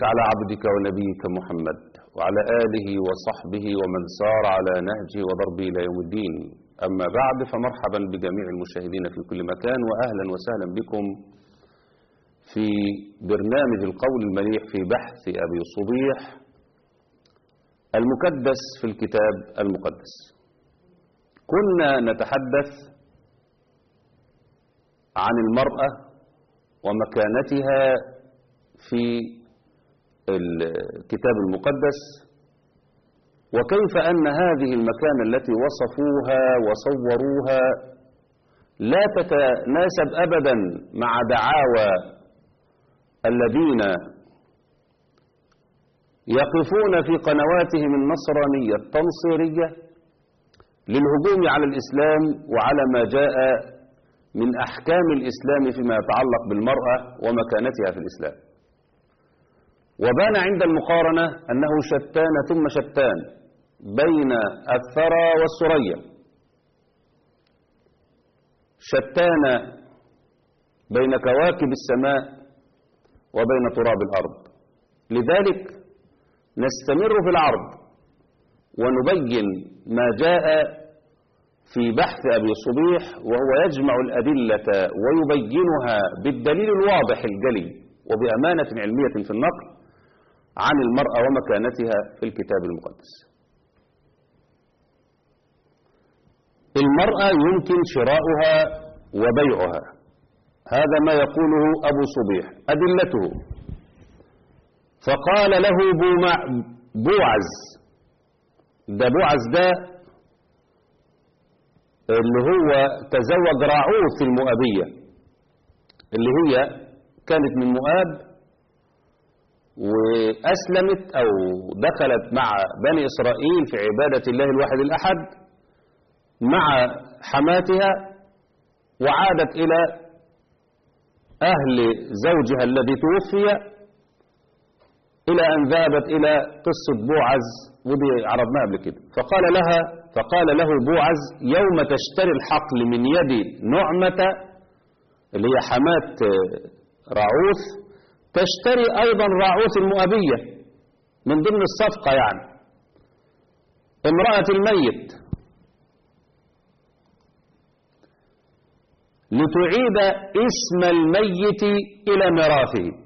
على عبدك ونبيك محمد وعلى آله وصحبه ومن سار على نهجه وضربه إلى يوم الدين أما بعد فمرحبا بجميع المشاهدين في كل مكان وأهلا وسهلا بكم في برنامج القول المليح في بحث أبي صبيح المكدس في الكتاب المقدس كنا نتحدث عن المرأة ومكانتها في الكتاب المقدس وكيف أن هذه المكانة التي وصفوها وصوروها لا تتناسب أبدا مع دعاوى الذين يقفون في قنواتهم النصرانية التنصيرية للهجوم على الإسلام وعلى ما جاء من أحكام الإسلام فيما يتعلق بالمرأة ومكانتها في الإسلام وبان عند المقارنة أنه شتان ثم شتان بين الثرى والسرية شتان بين كواكب السماء وبين تراب الأرض لذلك نستمر في العرض ونبين ما جاء في بحث أبي صبيح وهو يجمع الأدلة ويبينها بالدليل الواضح الجلي وبأمانة علمية في النقل عن المرأة ومكانتها في الكتاب المقدس المرأة يمكن شراؤها وبيعها هذا ما يقوله أبو صبيح أدلته فقال له بوعز ده بوعز ده اللي هو تزوج راعوث المؤبية اللي هي كانت من مؤاب وأسلمت أو دخلت مع بني إسرائيل في عبادة الله الواحد الأحد مع حماتها وعادت إلى أهل زوجها الذي توفي إلى أن ذهبت إلى قصة بوعز ودي عرضناها قبل كده فقال لها فقال له بوعز يوم تشتري الحقل من يد نعمة اللي هي حماة راعوث تشتري أيضا راعوث المؤبية من ضمن الصفقة يعني امرأة الميت لتعيد اسم الميت إلى ميراثه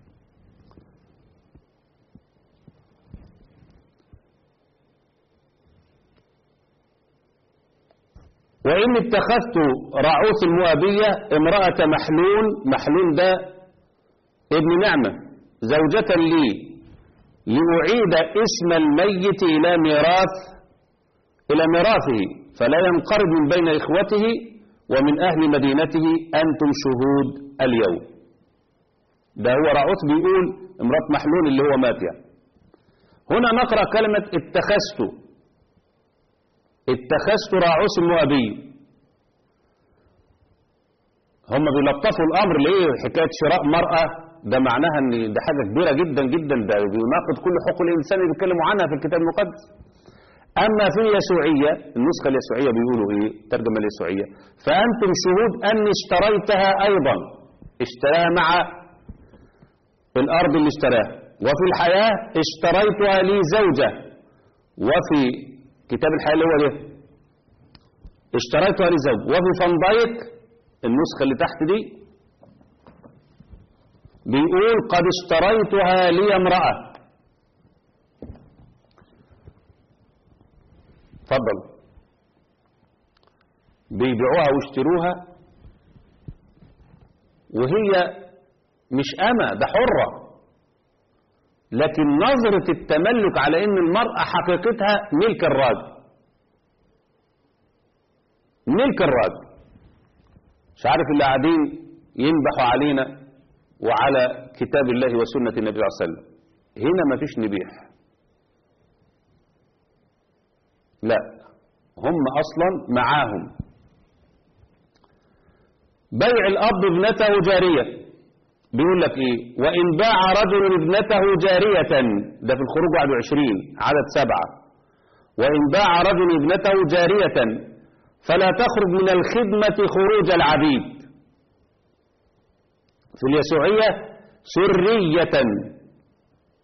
وإن اتخذت راعوث المؤبية امرأة محلول محلول ده ابن نعمة زوجة لي لأعيد اسم الميت إلى ميراث إلى ميراثه فلا ينقرب من بين إخوته ومن أهل مدينته أنتم شهود اليوم ده هو راعوث بيقول امرأة محلول اللي هو مات يعني هنا نقرأ كلمة اتخذت اتخذت راعوث المؤبي هم بيلطفوا الأمر ليه حكاية شراء مرأة ده معناها ان ده حاجة كبيرة جدا جدا ده بيناقض كل حقوق الإنسان اللي بيتكلموا عنها في الكتاب المقدس أما في اليسوعية النسخة اليسوعية بيقولوا إيه الترجمة اليسوعية فأنتم شهود أني اشتريتها أيضا اشتراها مع الأرض اللي اشتراها وفي الحياة اشتريتها لي زوجة وفي كتاب الحياة اللي هو ده اشتريتها لي زوج وفي فندايك النسخة اللي تحت دي بيقول قد اشتريتها لي امرأة اتفضل بيبيعوها ويشتروها وهي مش أمة ده حرة لكن نظرة التملك على ان المرأة حقيقتها ملك الراجل ملك الراجل مش عارف اللي قاعدين ينبحوا علينا وعلى كتاب الله وسنة النبي صلى الله عليه وسلم هنا ما فيش نبيح لا هم أصلا معاهم بيع الأب ابنته جارية بيقول لك ايه وإن باع رجل ابنته جارية ده في الخروج 21 عدد سبعة وإن باع رجل ابنته جارية فلا تخرج من الخدمة خروج العبيد في اليسوعية سرية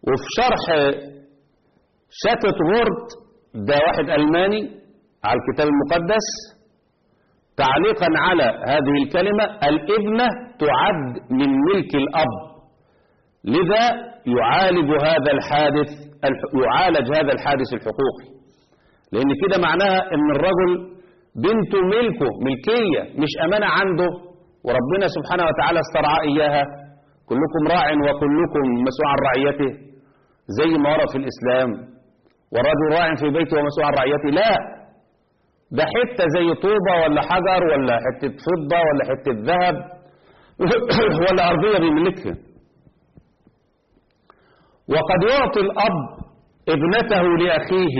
وفي شرح شاتت وورد ده واحد ألماني على الكتاب المقدس تعليقا على هذه الكلمة الابنة تعد من ملك الأب لذا يعالج هذا الحادث يعالج هذا الحادث الحقوقي لأن كده معناها أن الرجل بنته ملكه ملكية مش أمانة عنده وربنا سبحانه وتعالى استرعى إياها كلكم راع وكلكم مسؤول عن رعيته زي ما ورد في الإسلام والرجل راع في بيته ومسؤول عن رعيته لا ده حتة زي طوبة ولا حجر ولا حتة فضة ولا حتة ذهب ولا أرضية بيملكها وقد يعطي الأب ابنته لأخيه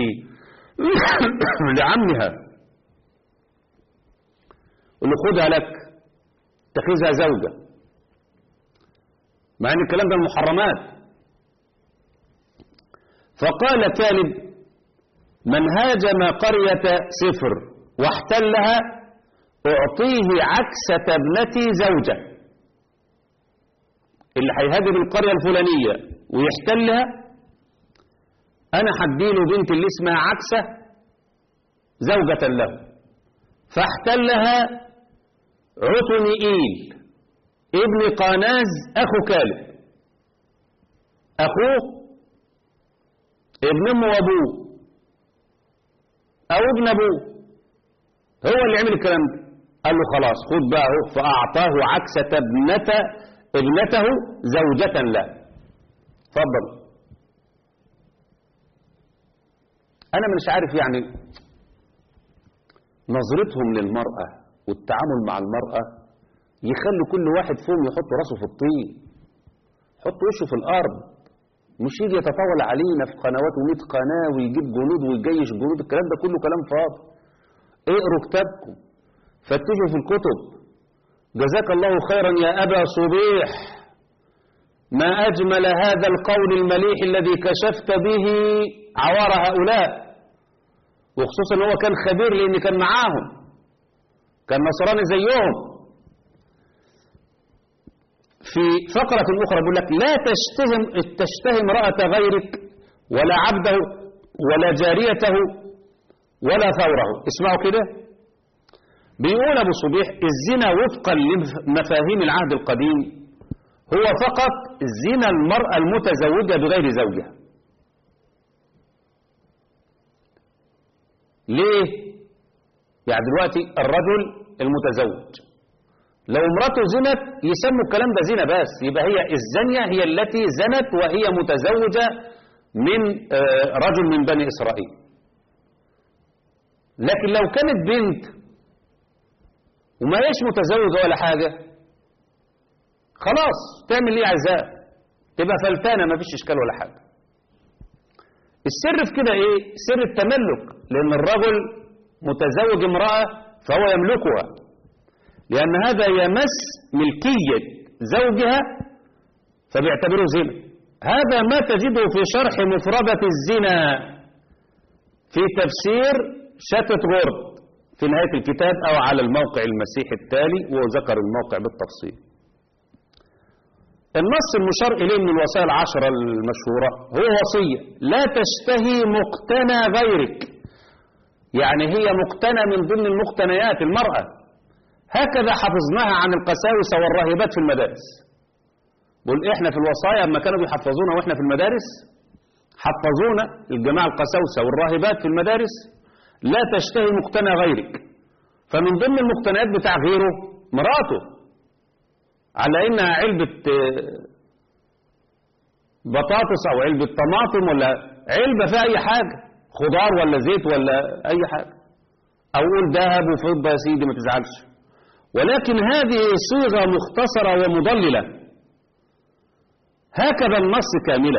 لعمها يقول له خدها لك اتخذها زوجة مع ان الكلام ده المحرمات فقال كالب من هاجم قرية صفر واحتلها أعطيه عكسة ابنتي زوجة اللي هيهاجم القرية الفلانية ويحتلها أنا هديله بنت اللي اسمها عكسة زوجة له فاحتلها عطنئيل ابن قاناز أخو كالب أخوه ابن أمه وأبوه أو ابن أبوه هو اللي عمل الكلام ده قال له خلاص خد بقى اهو فأعطاه عكسة ابنة ابنته زوجة له اتفضل أنا مش عارف يعني نظرتهم للمرأة والتعامل مع المرأة يخلي كل واحد فيهم يحط راسه في الطين يحط وشه في الأرض مش يجي يتطاول علينا في قنوات و100 قناة ويجيب جنود ويجيش جنود الكلام ده كله كلام فاضي اقروا كتابكم فتشوا في الكتب جزاك الله خيرا يا أبا صبيح ما أجمل هذا القول المليح الذي كشفت به عوار هؤلاء وخصوصا هو كان خبير لأن كان معاهم كان نصراني زيهم في فقرة أخرى بيقول لك لا تشتهم تشتهي امرأة غيرك ولا عبده ولا جاريته ولا ثوره اسمعوا كده بيقول أبو صبيح الزنا وفقا لمفاهيم العهد القديم هو فقط زنا المرأة المتزوجة بغير زوجها ليه يعني دلوقتي الرجل المتزوج لو امرته زنت يسموا الكلام ده زنا بس يبقى هي الزانية هي التي زنت وهي متزوجة من رجل من بني إسرائيل لكن لو كانت بنت وما هيش متزوجة ولا حاجة خلاص تعمل ليه عزاء تبقى فلتانة ما فيش إشكال ولا حاجة السر في كده إيه سر التملك لأن الرجل متزوج امرأة فهو يملكها لأن هذا يمس ملكية زوجها فبيعتبره زنا هذا ما تجده في شرح مفردة الزنا في تفسير شتت غرد في نهاية الكتاب أو على الموقع المسيحي التالي وذكر الموقع بالتفصيل النص المشار إليه من الوصايا العشرة المشهورة هو وصية لا تشتهي مقتنى غيرك يعني هي مقتنى من ضمن المقتنيات المرأة هكذا حفظناها عن القساوسة والراهبات في المدارس بقول احنا في الوصايا لما كانوا بيحفظونا واحنا في المدارس حفظونا الجماعة القساوسة والراهبات في المدارس لا تشتهي مقتنى غيرك فمن ضمن المقتنيات بتاع غيره مراته على انها علبة بطاطس او علبة طماطم ولا علبة فيها اي حاجة خضار ولا زيت ولا اي حاجة او قول ذهب وفضة يا سيدي ما تزعلش ولكن هذه صيغة مختصرة ومضللة هكذا النص كاملا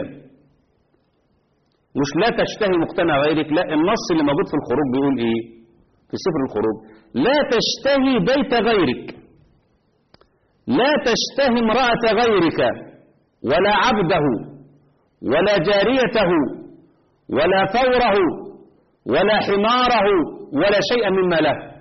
مش لا تشتهي مقتنى غيرك لا النص اللي موجود في الخروج بيقول ايه في سفر الخروج لا تشتهي بيت غيرك لا تشتهي امرأة غيرك ولا عبده ولا جاريته ولا ثوره ولا حماره ولا شيئا مما له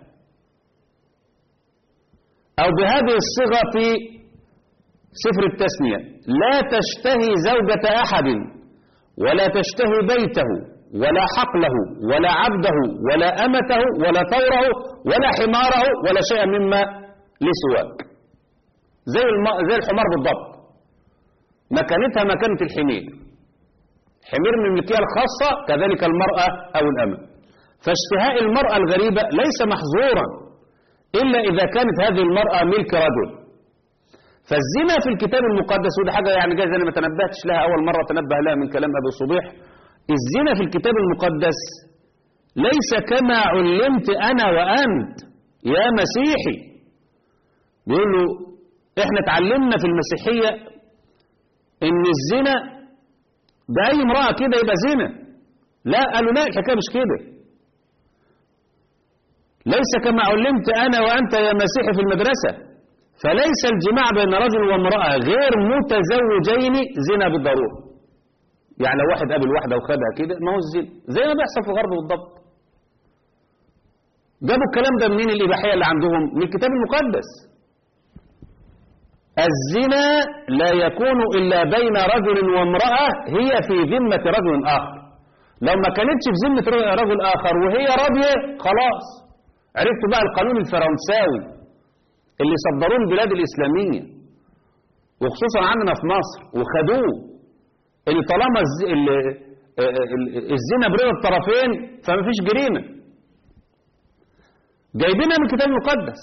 أو بهذه الصيغة في سفر التثنية لا تشتهي زوجة أحد ولا تشتهي بيته ولا حقله ولا عبده ولا أمته ولا ثوره ولا حماره ولا شيء مما لسواك زي, الم... زي الحمار بالضبط مكانتها مكانة الحمير حمير من الملكية الخاصة كذلك المرأة أو الأمة فاشتهاء المرأة الغريبة ليس محظورا إلا إذا كانت هذه المرأة ملك رجل فالزنا في الكتاب المقدس ودي حاجة يعني جايز أنا ما تنبهتش لها أول مرة تنبه لها من كلام أبي صبيح الزنا في الكتاب المقدس ليس كما علمت أنا وأنت يا مسيحي بيقول له احنا اتعلمنا في المسيحية ان الزنا ده اي امرأة كده يبقى زنا لا قالوا لا الحكاية مش كده ليس كما علمت انا وانت يا مسيحي في المدرسة فليس الجماع بين رجل وامرأة غير متزوجين زنا بالضرورة يعني لو واحد قابل واحدة وخدها كده ما هو الزنا زي ما بيحصل في الغرب بالضبط جابوا الكلام ده منين الإباحية اللي عندهم من الكتاب المقدس الزنا لا يكون إلا بين رجل وامرأة هي في ذمة رجل آخر لو ما كانتش في ذمة رجل آخر وهي راضية خلاص عرفتوا بقى القانون الفرنساوي اللي صدروه البلاد الإسلامية وخصوصا عندنا في مصر وخدوه اللي طالما الز- ال- ال- الزنا برضا الطرفين فما فيش جريمة جايبينها من الكتاب المقدس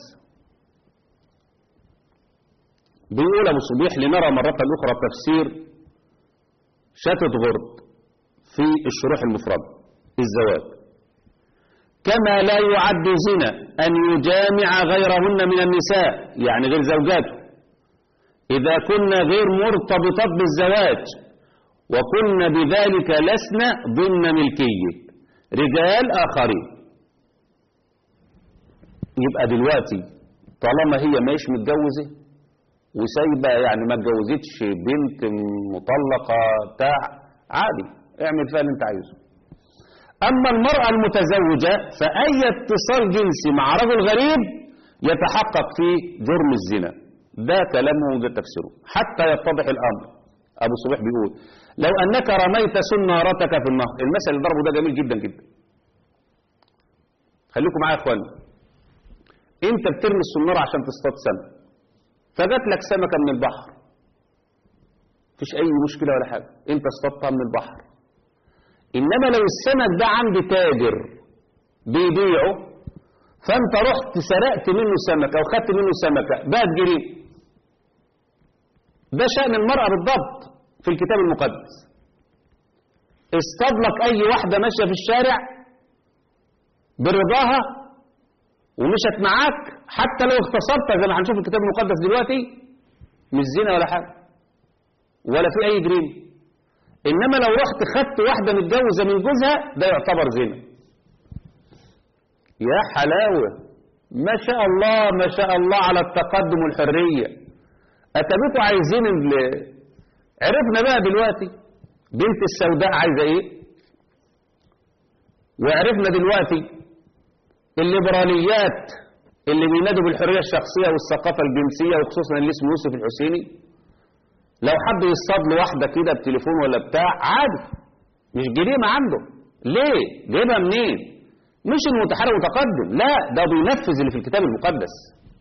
بيقول أبو صبيح لنرى مرة أخرى تفسير شتت غرد في الشروح المفردة الزواج كما لا يعد زنا أن يجامع غيرهن من النساء يعني غير زوجاته إذا كن غير مرتبطات بالزواج وكن بذلك لسن ضمن ملكية رجال آخرين يبقى دلوقتي طالما هي ماهيش متجوزة وسايبة يعني ما اتجوزتش بنت مطلقة بتاع عادي اعمل فيها اللي انت عايزه أما المرأة المتزوجة فأي اتصال جنسي مع رجل غريب يتحقق في جرم الزنا ده كلامه وده تفسيره حتى يتضح الأمر أبو صبيح بيقول لو أنك رميت سنارتك في النهر المثل اللي ضربه ده جميل جدا جدا خليكم معايا يا اخوان انت بترمي السنارة عشان تصطاد سمك فجات لك سمكة من البحر مفيش أي مشكلة ولا حاجة انت اصطادتها من البحر إنما لو السمك ده عند تاجر بيبيعه فأنت رحت سرقت منه سمكة أو خدت منه سمكة بقت جريمة ده شأن المرأة بالضبط في الكتاب المقدس اصطاد لك أي واحدة ماشية في الشارع برضاها ومشت معاك حتى لو اغتصبتها زي ما هنشوف في الكتاب المقدس دلوقتي مش زنا ولا حاجة ولا في أي جريمة إنما لو رحت خدت واحدة متجوزة من جوزها ده يعتبر زنا يا حلاوة ما شاء الله ما شاء الله على التقدم والحرية أتبقوا عايزين ال- عرفنا بقى دلوقتي بنت السوداء عايزة إيه وعرفنا دلوقتي الليبراليات اللي بينادوا بالحرية الشخصية والثقافة الجنسية وخصوصا اللي اسمه يوسف الحسيني لو حد يصطاد له واحدة كده بتليفون ولا بتاع عادي مش جريمة عنده ليه جايبها منين مش المتحرك متقدم لا ده بينفذ اللي في الكتاب المقدس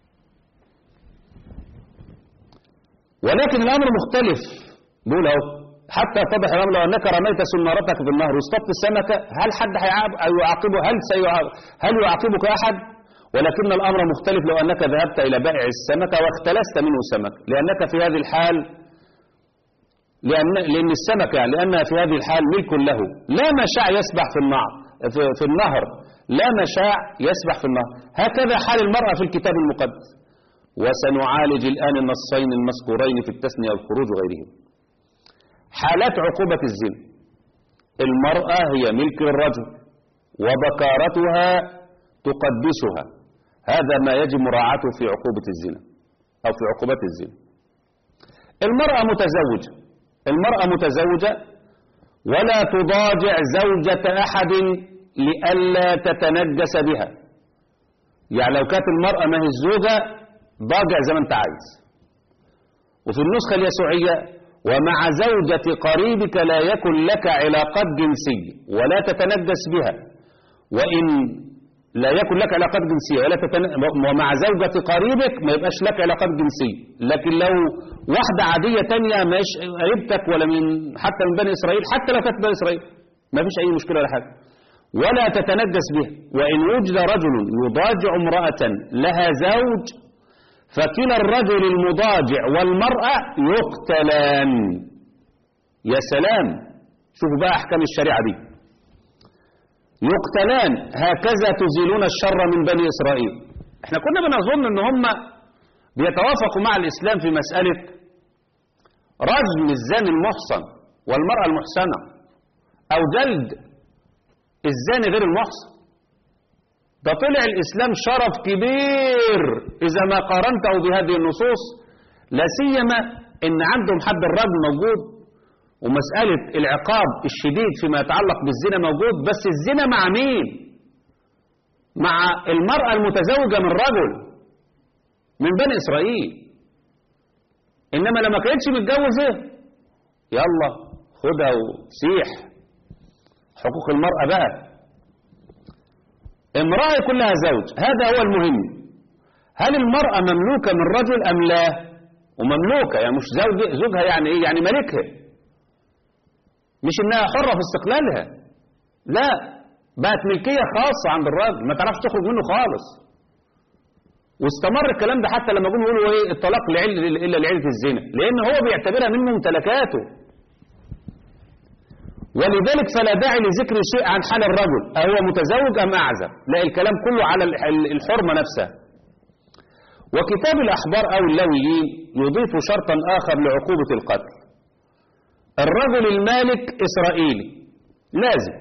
ولكن الأمر مختلف بقول اهو حتى يتضح الأمر لو أنك رميت سنارتك في النهر واصطدت السمكة هل حد هيعاقب- هيعاقبه هل سيعاقب هل يعاقبك أحد ولكن الأمر مختلف لو أنك ذهبت إلى بائع السمكة واختلست منه سمك لأنك في هذه الحال لأن, لأن السمكة يعني لأنها في هذه الحال ملك له لا مشاع يسبح في النهر في, في النهر لا مشاع يسبح في النهر هكذا حال المرأة في الكتاب المقدس وسنعالج الآن النصين المذكورين في التثنية والخروج وغيرهم حالات عقوبة الزنا المرأة هي ملك للرجل وبكارتها تقدسها هذا ما يجب مراعاته في عقوبة الزنا أو في عقوبات الزنا المرأة متزوجة المرأة متزوجة ولا تضاجع زوجة أحد لئلا تتنجس بها يعني لو كانت المرأة ما هي الزوجة ضاجع زي ما انت عايز وفي النسخة اليسوعية ومع زوجة قريبك لا يكن لك علاقات جنسية ولا تتنجس بها وإن لا يكن لك علاقات جنسية ولا تتن... ومع زوجة قريبك ما يبقاش لك علاقات جنسية لكن لو واحدة عادية تانية مش قريبتك ولا من حتى من بني إسرائيل حتى لو كانت بني إسرائيل ما فيش أي مشكلة ولا حاجة ولا تتنجس به وإن وجد رجل يضاجع امرأة لها زوج فكلا الرجل المضاجع والمرأة يقتلان يا سلام شوفوا بقى أحكام الشريعة دي يقتلان هكذا تزيلون الشر من بني إسرائيل احنا كنا بنظن ان هم بيتوافقوا مع الإسلام في مسألة رجم الزاني المحصن والمرأة المحسنة أو جلد الزاني غير المحصن ده طلع الإسلام شرف كبير إذا ما قارنته بهذه النصوص لا سيما إن عندهم حد الرجم موجود ومسألة العقاب الشديد فيما يتعلق بالزنا موجود بس الزنا مع مين مع المرأة المتزوجة من رجل من بني إسرائيل إنما لما كانتش متجوزة يلا خدها وسيح حقوق المرأة بقى امرأة يكون لها زوج هذا هو المهم هل المرأة مملوكة من رجل أم لا ومملوكة يعني مش زوج زوجها يعني إيه يعني ملكها مش إنها حرة في استقلالها لا بقت ملكية خاصة عند الراجل ما تعرفش تخرج منه خالص واستمر الكلام ده حتى لما جم يقولوا ايه الطلاق لعل الا لعله الزنا لان هو بيعتبرها من ممتلكاته ولذلك فلا داعي لذكر شيء عن حال الرجل أهو متزوج أم أعزب لا الكلام كله على الحرمة نفسها وكتاب الأحبار أو اللويين يضيف شرطا آخر لعقوبة القتل الرجل المالك إسرائيلي لازم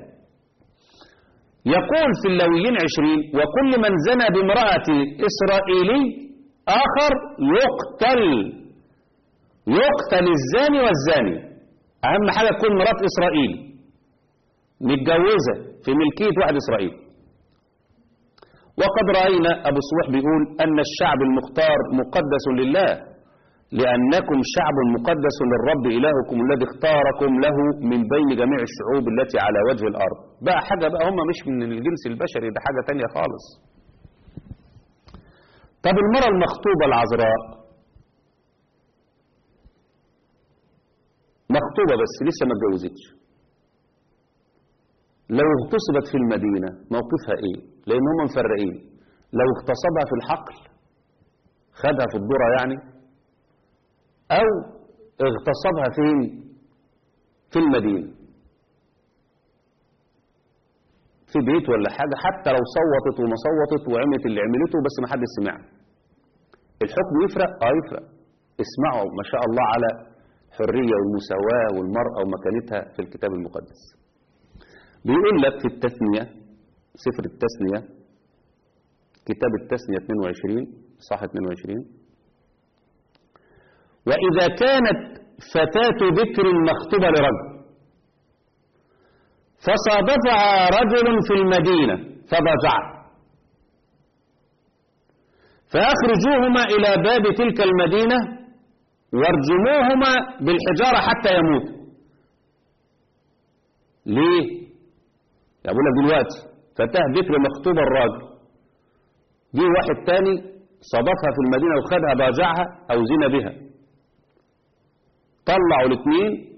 يقول في اللويين عشرين وكل من زنى بامرأة إسرائيلي آخر يقتل يقتل الزاني والزاني أهم حاجة تكون مرات إسرائيل متجوزة في ملكية واحد إسرائيل وقد رأينا أبو صوح بيقول أن الشعب المختار مقدس لله لأنكم شعب مقدس للرب إلهكم الذي اختاركم له من بين جميع الشعوب التي على وجه الأرض بقى حاجة بقى هم مش من الجنس البشري ده حاجة تانية خالص طب المرأة المخطوبة العذراء مخطوبة بس لسه ما اتجوزتش لو اغتصبت في المدينة موقفها ايه لان هم مفرقين لو اغتصبها في الحقل خدها في الذرة يعني او اغتصبها فين في المدينة في بيت ولا حاجة حتى لو صوتت وما صوتت وعملت اللي عملته بس ما حد سمعها الحكم يفرق اه يفرق اسمعوا ما شاء الله على الحرية والمساواة والمرأة ومكانتها في الكتاب المقدس بيقول لك في التثنية سفر التثنية كتاب التثنية 22 صح 22 وإذا كانت فتاة بكر مخطوبة لرجل فصادفها رجل في المدينة فضجع فأخرجوهما إلى باب تلك المدينة وارجموهما بالحجارة حتى يموت ليه يقول لك دلوقتي فتاة بكر مخطوبة الراجل جه واحد تاني صادفها في المدينة وخدها باجعها أو زنا بها طلعوا الاثنين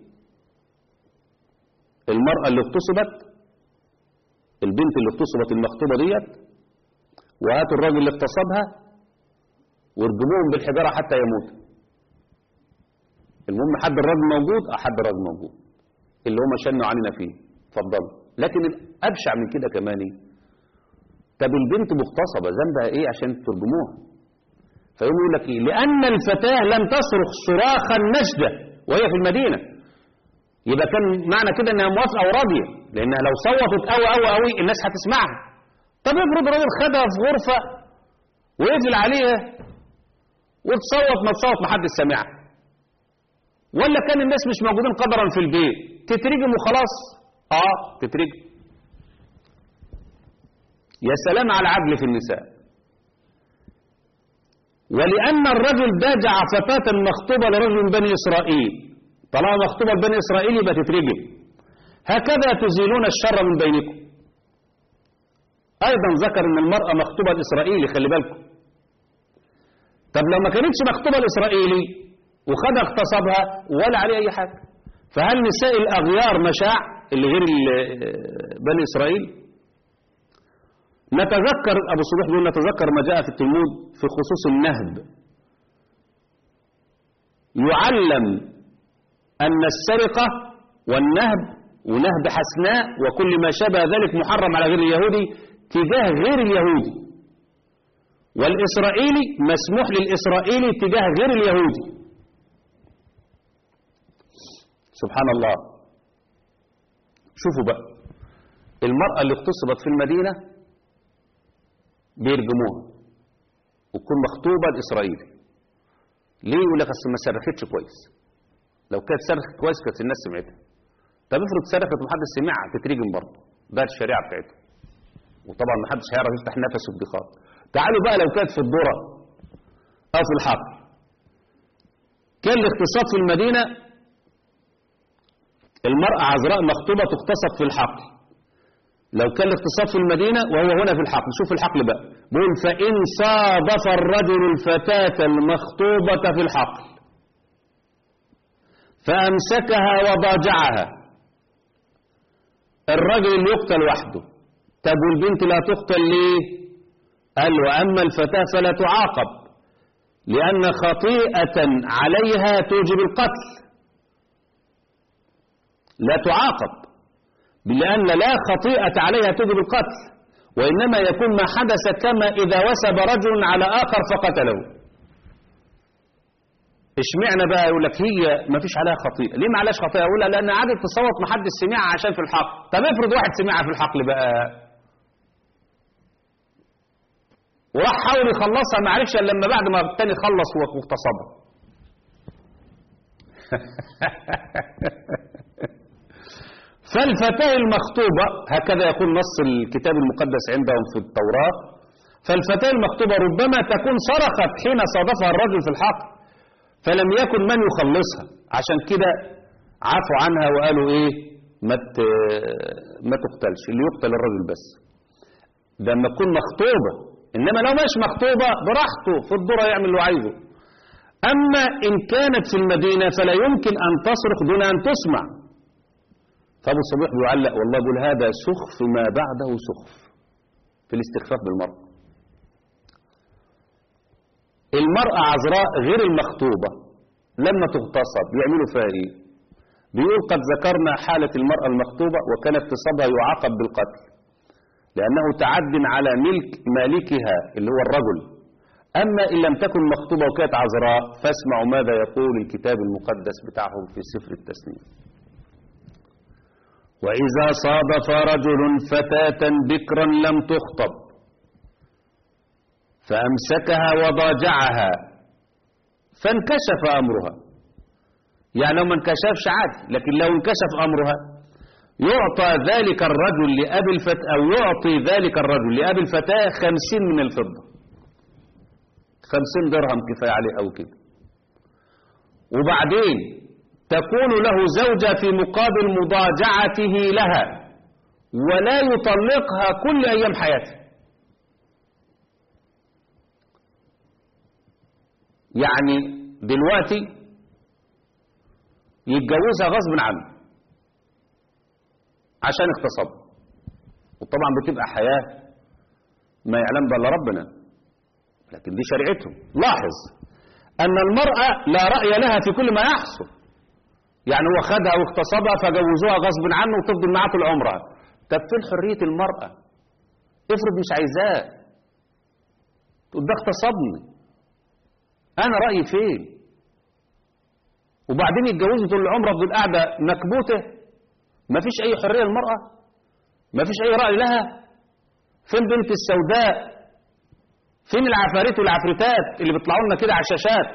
المرأة اللي اغتصبت البنت اللي اغتصبت المخطوبة ديت وهاتوا الراجل اللي اغتصبها وارجموهم بالحجارة حتى يموتوا المهم حد الراجل موجود اه حد الراجل موجود اللي هم شنوا علينا فيه اتفضلوا لكن الابشع من كده كمان ايه طب البنت مغتصبه ذنبها ايه عشان ترجموها فيقوم يقول لك ايه لان الفتاه لم تصرخ صراخا نجده وهي في المدينه يبقى كان معنى كده انها موافقه وراضيه لانها لو صوتت قوي قوي قوي الناس هتسمعها طب افرض راجل خدها في غرفه ويقفل عليها وتصوت ما تصوت ما حدش سامعها ولا كان الناس مش موجودين قدرا في البيت تترجم وخلاص اه تترجم يا سلام على العدل في النساء ولأن الرجل باجع فتاة مخطوبة لرجل من بني إسرائيل طالما مخطوبة لبني إسرائيل يبقى تترجم هكذا تزيلون الشر من بينكم أيضا ذكر أن المرأة مخطوبة لإسرائيلي خلي بالكم طب لو ما كانتش مخطوبة لإسرائيلي وخدها اغتصبها ولا عليه أي حاجة فهل نساء الأغيار مشاع اللي غير بني إسرائيل نتذكر أبو صبيح بيقول نتذكر ما جاء في التلمود في خصوص النهب يعلم أن السرقة والنهب ونهب حسناء وكل ما شابه ذلك محرم على غير اليهودي تجاه غير اليهودي والإسرائيلي مسموح للإسرائيلي تجاه غير اليهودي سبحان الله شوفوا بقى المرأة اللي اغتصبت في المدينة بيرجموها وتكون مخطوبة لإسرائيلي ليه يقول لك اصل ما صرختش كويس لو كانت صرخت كويس كانت الناس سمعتها طب افرض صرخت ومحدش سمعها تترجم برضه ده الشريعه بتاعتها وطبعا ما حدش هيعرف يفتح نفسه بدخان تعالوا بقى لو كانت في الذره او في الحقل كان الاغتصاب في المدينه المرأة عذراء مخطوبة تغتصب في الحقل لو كان الاغتصاب في المدينة وهو هنا في الحقل شوف الحقل بقى بيقول فإن صادف الرجل الفتاة المخطوبة في الحقل فأمسكها وضاجعها الرجل اللي يقتل وحده طب والبنت لا تقتل ليه قال وأما الفتاة فلا تعاقب لأن خطيئة عليها توجب القتل لا تعاقب لأن لا خطيئة عليها توجب القتل وإنما يكون ما حدث كما إذا وسب رجل على آخر فقتله اشمعنى بقى يقول لك هي ما فيش عليها خطيئة ليه ما عليهاش خطيئة أقولها لأن عادة تصوت ما حدش سمعها عشان في الحقل طب افرض واحد سمعها في الحقل بقى وراح حاول يخلصها ما عرفش الا لما بعد ما التاني خلص واغتصبها فالفتاة المخطوبة هكذا يقول نص الكتاب المقدس عندهم في التوراة فالفتاة المخطوبة ربما تكون صرخت حين صادفها الرجل في الحق فلم يكن من يخلصها عشان كده عفوا عنها وقالوا ايه ما ما تقتلش اللي يقتل الرجل بس ده لما تكون مخطوبة انما لو مش مخطوبة براحته في الذرة يعمل اللي عايزه اما ان كانت في المدينة فلا يمكن ان تصرخ دون ان تسمع فابو صبيح بيعلق والله بيقول هذا سخف ما بعده سخف في الاستخفاف بالمرأة المرأة عذراء غير المخطوبة لما تغتصب يعملوا فيها ايه بيقول قد ذكرنا حالة المرأة المخطوبة وكان اغتصابها يعاقب بالقتل لأنه تعد على ملك مالكها اللي هو الرجل أما إن لم تكن مخطوبة وكانت عذراء فاسمعوا ماذا يقول الكتاب المقدس بتاعهم في سفر التسنيم وإذا صادف رجل فتاة بكرا لم تخطب فأمسكها وضاجعها فانكشف أمرها يعني لو ما انكشفش عادي لكن لو انكشف أمرها يعطى ذلك الرجل لأبي الفتاة أو يعطي ذلك الرجل لأبي الفتاة خمسين من الفضة خمسين درهم كفاية عليه أو كده وبعدين تكون له زوجة في مقابل مضاجعته لها ولا يطلقها كل أيام حياته يعني دلوقتي يتجوزها غصب عنه عشان اغتصب وطبعا بتبقى حياة ما يعلم بها الا ربنا لكن دي شريعتهم لاحظ أن المرأة لا رأي لها في كل ما يحصل يعني هو خدها واغتصبها فجوزوها غصب عنه وتفضل معاه طول عمرها طب فين حرية المرأة افرض مش عايزاه تقول ده اغتصبني أنا رأيي فين وبعدين يتجوزوا طول العمر افضل قاعدة مكبوتة ما فيش أي حرية للمرأة ما فيش أي رأي لها فين بنت السوداء فين العفاريت والعفريتات اللي بيطلعوا لنا كده على الشاشات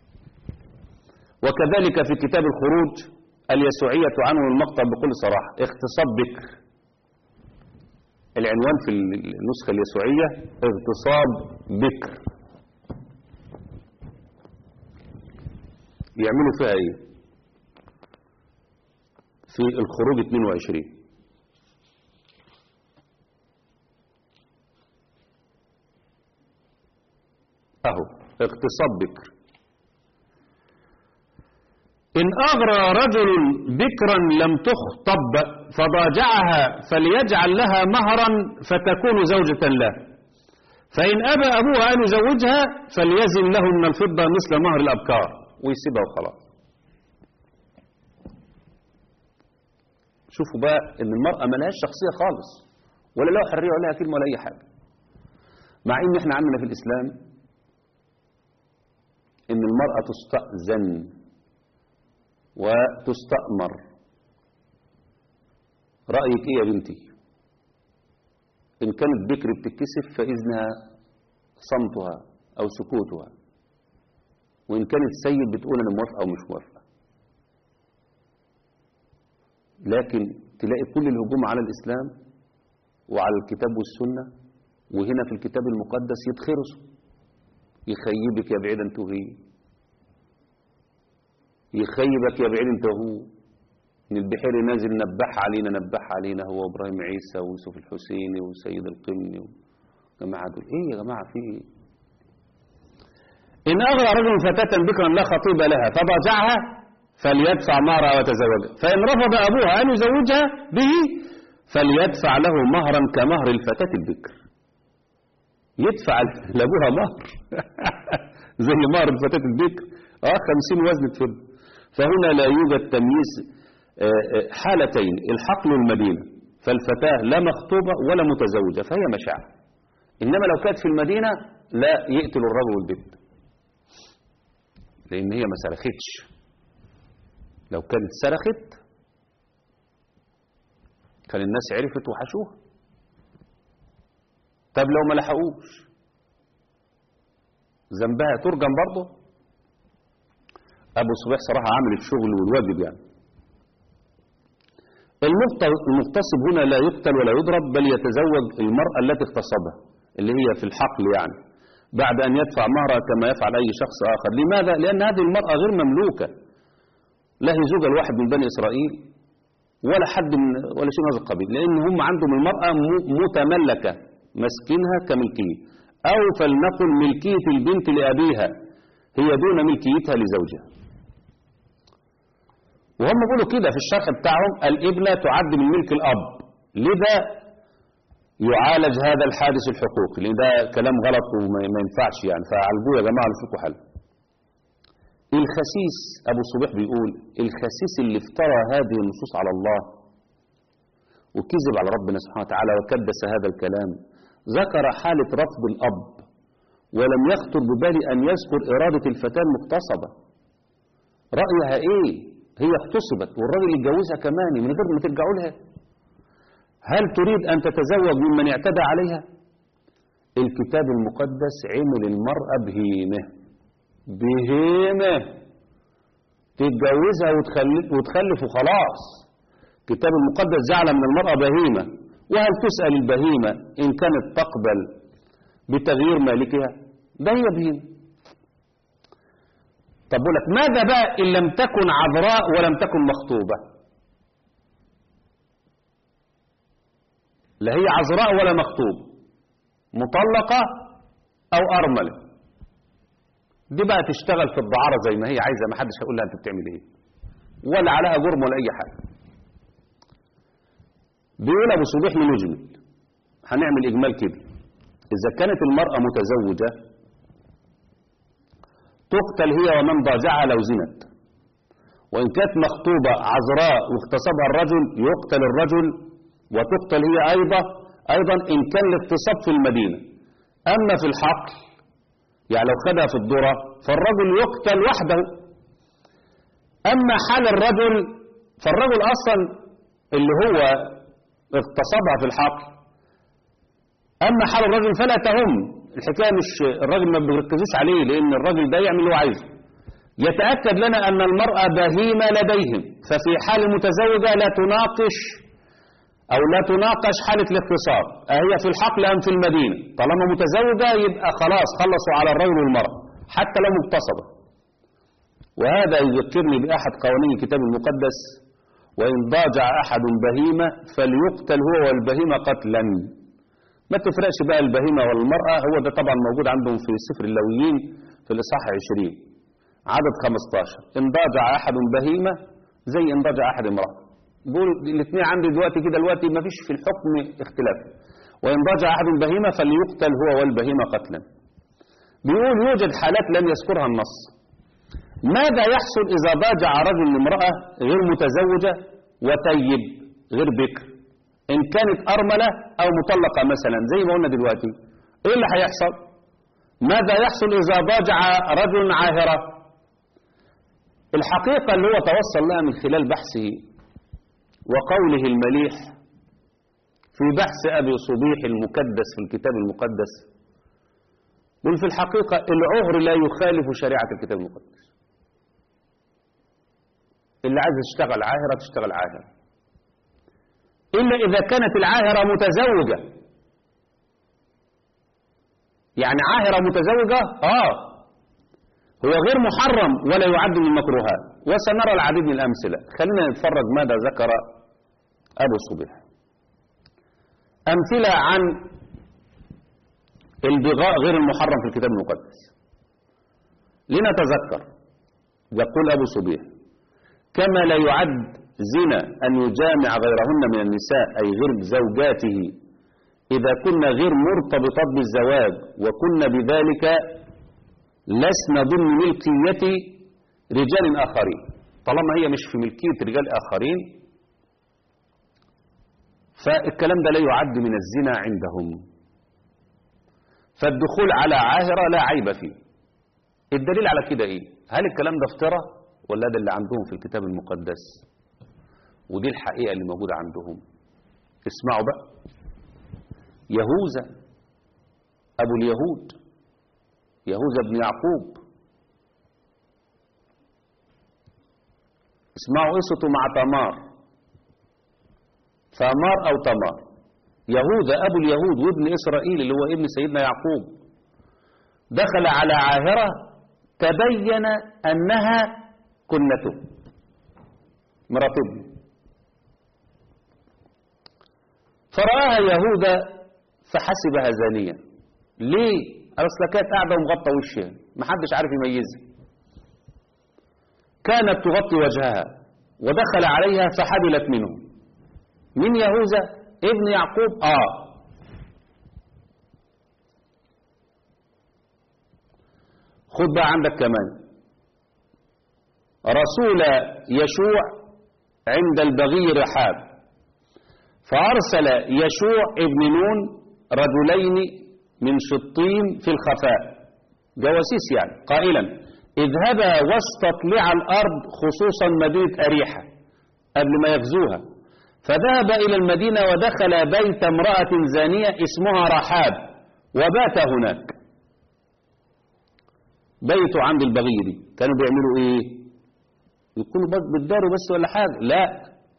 وكذلك في كتاب الخروج اليسوعية عنه المقطع بكل صراحة اغتصاب بكر العنوان في النسخة اليسوعية اغتصاب بكر يعملوا فيها ايه في الخروج 22 أهو اغتصاب بكر إن أغرى رجل بكرا لم تخطب فضاجعها فليجعل لها مهرا فتكون زوجة له فإن أبى أبوها أن يزوجها فليزن له من الفضة مثل مهر الأبكار ويسيبها وخلاص شوفوا بقى ان المرأة ملهاش شخصية خالص ولا لها حرية ولا لها كلمة ولا أي حاجة مع ان احنا عندنا في الإسلام ان المرأة تستأذن وتستأمر رأيك ايه يا بنتي ان كانت بكر بتتكسف فإذنها صمتها او سكوتها وان كانت سيد بتقول انا موافقة او مش موافقة لكن تلاقي كل الهجوم على الإسلام وعلى الكتاب والسنة وهنا في الكتاب المقدس يتخرسوا يخيبك يا بعيد انت وهي يخيبك يا بعيد انت وهو ان البحير نازل نبح علينا نبح علينا هو ابراهيم عيسى ويوسف الحسيني وسيد القمني وجماعة دول ايه يا جماعة في ايه ان اغرى رجل فتاة بكرا لا خطيب لها فضاجعها فليدفع مهرها وتزوجها فإن رفض أبوها أن يزوجها به فليدفع له مهرا كمهر الفتاة البكر يدفع لأبوها مهر زي مهر الفتاة البكر اه خمسين وزنة فضة فهنا لا يوجد تمييز حالتين الحقل والمدينة فالفتاة لا مخطوبة ولا متزوجة فهي مشاعر إنما لو كانت في المدينة لا يقتل الرجل والبنت لأن هي ما سرختش لو كانت سرخت كان الناس عرفت وحشوها طب لو ما لحقوش ذنبها ترجم برضه ابو صبيح صراحه عامل الشغل والواجب يعني المغتصب هنا لا يقتل ولا يضرب بل يتزوج المرأة التي اغتصبها اللي هي في الحقل يعني بعد أن يدفع مهرها كما يفعل أي شخص آخر لماذا؟ لأن هذه المرأة غير مملوكة لا هي زوجة الواحد من بني إسرائيل ولا حد من ولا شيء من هذا القبيل لأن هم عندهم المرأة متملكة مسكنها كملكية أو فلنقل ملكية البنت لأبيها هي دون ملكيتها لزوجها وهم بيقولوا كده في الشرح بتاعهم الابنة تعد من ملك الأب لذا يعالج هذا الحادث الحقوقي لأن ده كلام غلط وما ينفعش يعني فعالجوه يا جماعة لكم حل الخسيس أبو صبيح بيقول الخسيس اللي افترى هذه النصوص على الله وكذب على ربنا سبحانه وتعالى وكدس هذا الكلام ذكر حالة رفض الأب ولم يخطر ببالي أن يذكر إرادة الفتاة المغتصبة رأيها إيه هي اغتصبت والراجل يتجوزها كمان من غير ما ترجعوا لها هل تريد أن تتزوج ممن اعتدى عليها الكتاب المقدس عمل المرأة بهيمه بهيمة تتجوزها وتخلف, وتخلف وخلاص الكتاب المقدس جعل من المرأة بهيمة وهل تسأل البهيمة إن كانت تقبل بتغيير مالكها ده هي بهيمة طب بقول لك ماذا بقى إن لم تكن عذراء ولم تكن مخطوبة لا هي عذراء ولا مخطوبة مطلقة أو أرملة دي بقى تشتغل في الدعارة زي ما هي عايزة ما حدش هيقول لها انت بتعمل ايه ولا عليها جرم ولا اي حاجة بيقول ابو صبيح من يجمل هنعمل اجمال كده اذا كانت المرأة متزوجة تقتل هي ومن ضاجعها لو زنت وان كانت مخطوبة عذراء واغتصبها الرجل يقتل الرجل وتقتل هي ايضا ايضا ان كان الاغتصاب في المدينة اما في الحقل يعني لو خدها في الذرة فالرجل يقتل وحده أما حال الرجل فالرجل أصلا اللي هو اغتصبها في الحقل أما حال الرجل فلا تهم الحكاية مش الرجل ما بيركزوش عليه لأن الرجل ده يعمل اللي هو عايزه يتأكد لنا أن المرأة بهيمة لديهم ففي حال متزوجة لا تناقش أو لا تناقش حالة الاغتصاب أهي في الحقل أم في المدينة طالما متزوجة يبقى خلاص خلصوا على الرجل والمرأة حتى لو مغتصبة وهذا يذكرني بأحد قوانين الكتاب المقدس وإن ضاجع أحد بهيمة فليقتل هو والبهيمة قتلا ما تفرقش بقى البهيمة والمرأة هو ده طبعا موجود عندهم في سفر اللويين في الإصحاح 20 عدد 15 إن ضاجع أحد بهيمة زي إن ضاجع أحد امرأة بقول الاثنين عندي دلوقتي كده دلوقتي ما فيش في الحكم اختلاف وإن ضاجع أحد بهيمة فليقتل هو والبهيمة قتلا بيقول يوجد حالات لم يذكرها النص ماذا يحصل إذا ضاجع رجل لامرأة غير متزوجة وتيب غير بكر إن كانت أرملة أو مطلقة مثلا زي ما قلنا دلوقتي إيه اللي هيحصل ماذا يحصل إذا ضاجع رجل عاهرة الحقيقة اللي هو توصل لها من خلال بحثه وقوله المليح في بحث أبي صبيح المكدس في الكتاب المقدس قل في الحقيقة العهر لا يخالف شريعة الكتاب المقدس اللي عايز تشتغل عاهرة تشتغل عاهرة إلا إذا كانت العاهرة متزوجة يعني عاهرة متزوجة آه هو غير محرم ولا يعد من المكروهات وسنرى العديد من الأمثلة خلينا نتفرج ماذا ذكر أبو صبيح أمثلة عن البغاء غير المحرم في الكتاب المقدس لنتذكر يقول أبو صبيح كما لا يعد زنا أن يجامع غيرهن من النساء أي غير زوجاته إذا كن غير مرتبطات بالزواج وكن بذلك لسنا ضمن ملكية رجال آخرين طالما هي مش في ملكية رجال آخرين فالكلام ده لا يعد من الزنا عندهم فالدخول على عاهرة لا عيب فيه الدليل على كده ايه هل الكلام ده افترى ولا ده اللي عندهم في الكتاب المقدس ودي الحقيقة اللي موجودة عندهم اسمعوا بقى يهوذا أبو اليهود يهوذا بن يعقوب اسمعوا قصته مع تمار ثمار أو تمار يهوذا أبو اليهود وابن إسرائيل اللي هو ابن سيدنا يعقوب دخل على عاهرة تبين أنها كنته مرات ابنه فرآها يهوذا فحسبها زانية ليه؟ أصل كانت قاعدة ومغطى وشها محدش عارف يميزها كانت تغطي وجهها ودخل عليها فحبلت منه من يهوذا ابن يعقوب آه خد بقى عندك كمان رسول يشوع عند البغي رحاب فأرسل يشوع ابن نون رجلين من شطين في الخفاء جواسيس يعني قائلا اذهبا واستطلعا الأرض خصوصا مدينة أريحة قبل ما يغزوها فذهب إلى المدينة ودخل بيت امرأة زانية اسمها رحاب وبات هناك بيته عند البغي دي كانوا بيعملوا ايه يكونوا بس بالدار بس ولا حاجة لا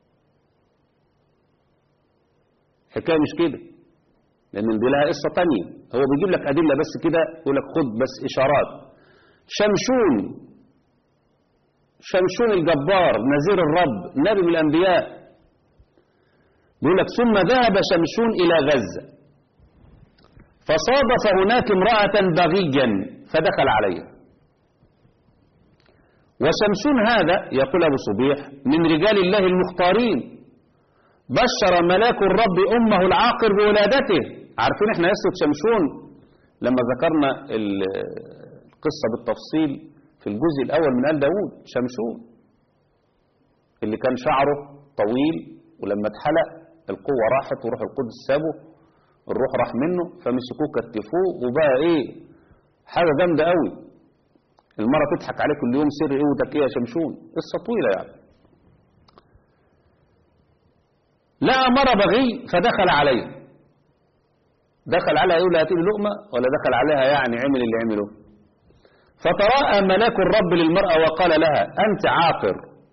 حكاية مش كده لأن دي لها قصة تانية هو بيجيب لك أدلة بس كده يقول لك خد بس إشارات شمشون شمشون الجبار نذير الرب نبي من الأنبياء بيقول لك ثم ذهب شمشون إلى غزة فصادف هناك امرأة بغيا فدخل عليها وشمشون هذا يقول أبو صبيح من رجال الله المختارين بشر ملاك الرب أمه العاقر بولادته عارفين احنا قصة شمشون لما ذكرنا القصة بالتفصيل في الجزء الأول من آل داود شمشون اللي كان شعره طويل ولما اتحلق القوة راحت وروح القدس سابه الروح راح منه فمسكوه كتفوه وبقى ايه حاجة جامدة قوي المرة تضحك عليه كل يوم سر ايه ودك ايه يا شمشون قصة طويلة يعني لقى مرة بغي فدخل عليه دخل عليها يقول هاتي لقمة ولا دخل عليها يعني عمل اللي عمله فتراءى ملاك الرب للمرأة وقال لها أنت عاقر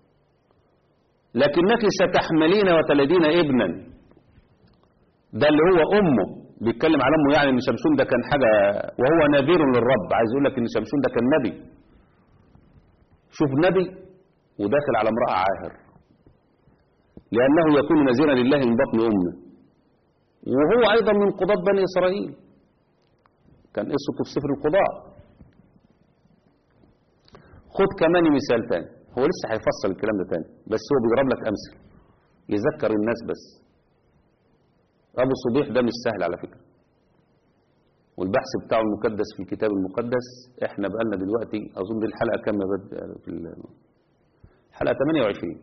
لكنك ستحملين وتلدين ابنا ده اللي هو أمه بيتكلم على أمه يعني إن شمشون ده كان حاجة وهو نذير للرب عايز يقول لك إن شمشون ده كان نبي شوف نبي وداخل على امرأة عاهر لأنه يكون نذيرا لله من بطن أمه وهو أيضا من قضاة بني إسرائيل كان قصته في سفر القضاء خد كمان مثال تاني هو لسه هيفصل الكلام ده تاني بس هو بيضرب لك أمثل يذكر الناس بس أبو صبيح ده مش سهل على فكرة والبحث بتاعه المكدس في الكتاب المقدس احنا بقالنا دلوقتي اظن دي الحلقه كام يا بد في الحلقه 28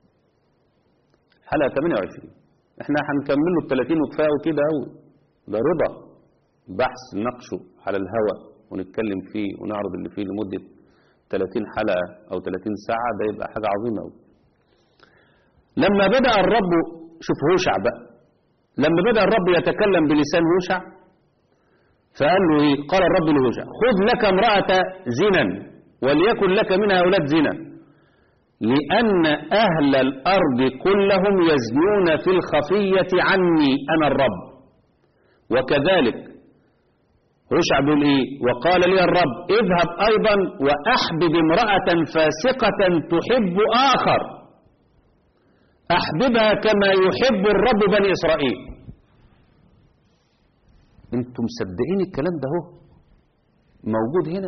حلقه 28 احنا هنكمل له ال 30 وكفايه وكده قوي ده رضا بحث نناقشه على الهواء ونتكلم فيه ونعرض اللي فيه لمده 30 حلقه او 30 ساعه ده يبقى حاجه عظيمه قوي لما بدا الرب شوف هوشع بقى لما بدا الرب يتكلم بلسان هوشع فقال له ايه قال الرب لهوشع خذ لك امرأة زنا وليكن لك منها أولاد زنا لأن أهل الأرض كلهم يزنون في الخفية عني أنا الرب وكذلك هوشع بيقول ايه وقال لي الرب اذهب أيضا وأحبب امرأة فاسقة تحب آخر أحببها كما يحب الرب بني إسرائيل انتم مصدقين الكلام ده هو موجود هنا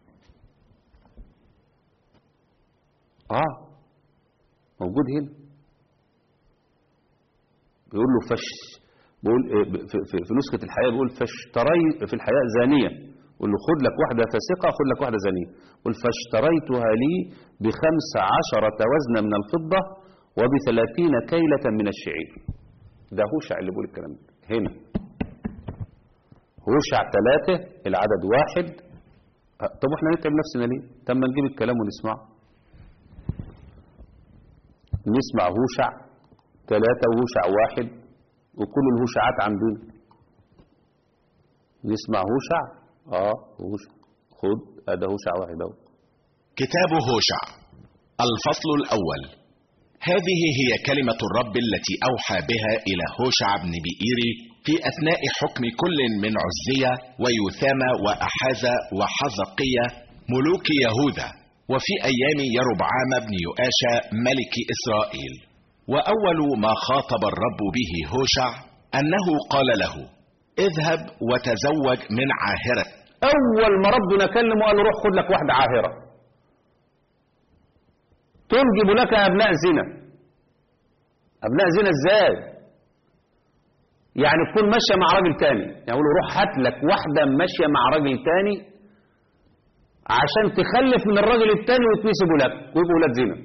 اه موجود هنا بيقول له فش بيقول في, في, في نسخة الحياة بيقول فاشتري في الحياة زانية يقول له خد لك واحدة فاسقة خد لك واحدة زانية يقول فاشتريتها لي بخمس عشرة وزنا من الفضة وبثلاثين كيلة من الشعير ده هوشع اللي بيقول الكلام ده هنا هوشع ثلاثة العدد واحد طب احنا نتعب نفسنا ليه طب ما نجيب الكلام ونسمعه نسمع هوشع ثلاثة وهوشع واحد وكل الهوشعات عندنا نسمع هوشع اه هوشع خد هذا هوشع واحد اهو كتاب هوشع الفصل الأول هذه هي كلمة الرب التي أوحى بها إلى هوشع بن بئيري في أثناء حكم كل من عزية ويثامة وأحازة وحزقية ملوك يهوذا وفي أيام يربعام بن يؤاشى ملك إسرائيل وأول ما خاطب الرب به هوشع أنه قال له اذهب وتزوج من عاهرة أول ما ربنا كلمه قال له روح خد لك واحدة عاهرة تنجب لك أبناء زنا أبناء زنا إزاي يعني تكون ماشية مع راجل تاني يعني يقول له روح هات لك واحدة ماشية مع راجل تاني عشان تخلف من الراجل التاني وتنسبوا لك ويبقوا ولاد زنا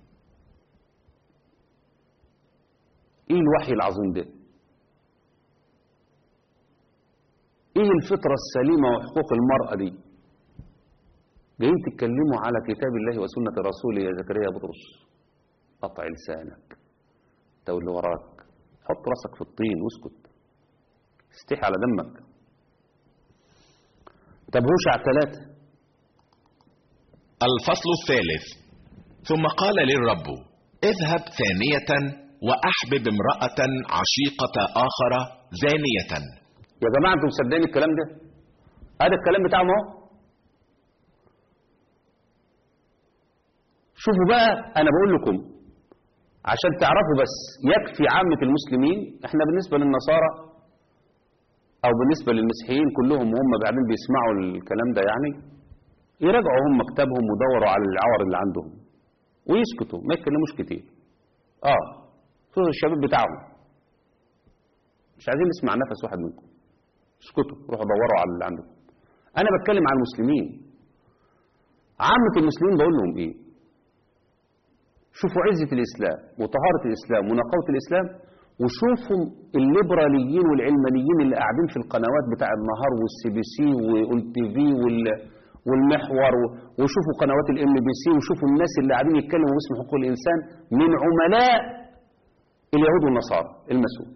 ايه الوحي العظيم ده ايه الفطرة السليمة وحقوق المرأة دي جايين تتكلموا على كتاب الله وسنة رسوله يا زكريا بطرس قطع لسانك انت واللي وراك حط راسك في الطين واسكت استحي على دمك طب هوشع ثلاثة الفصل الثالث ثم قال للرب اذهب ثانية وأحبب امرأة عشيقة آخر زانية يا جماعة انتم مصدقين الكلام ده هذا الكلام بتاعهم اهو شوفوا بقى انا بقول لكم عشان تعرفوا بس يكفي عامة المسلمين احنا بالنسبة للنصارى او بالنسبة للمسيحيين كلهم وهم بعدين بيسمعوا الكلام ده يعني يراجعوا هم كتابهم ودوروا على العور اللي عندهم ويسكتوا ما يتكلموش كتير اه خصوصا الشباب بتاعهم مش عايزين نسمع نفس واحد منكم اسكتوا روحوا دوروا على اللي عندكم انا بتكلم عن المسلمين عامة المسلمين بقول لهم ايه شوفوا عزة الإسلام وطهارة الإسلام ونقاوة الإسلام وشوفوا الليبراليين والعلمانيين اللي قاعدين في القنوات بتاع النهار والسي بي سي وال تي في والمحور وشوفوا قنوات الام بي سي وشوفوا الناس اللي قاعدين يتكلموا باسم حقوق الإنسان من عملاء اليهود والنصارى المسؤول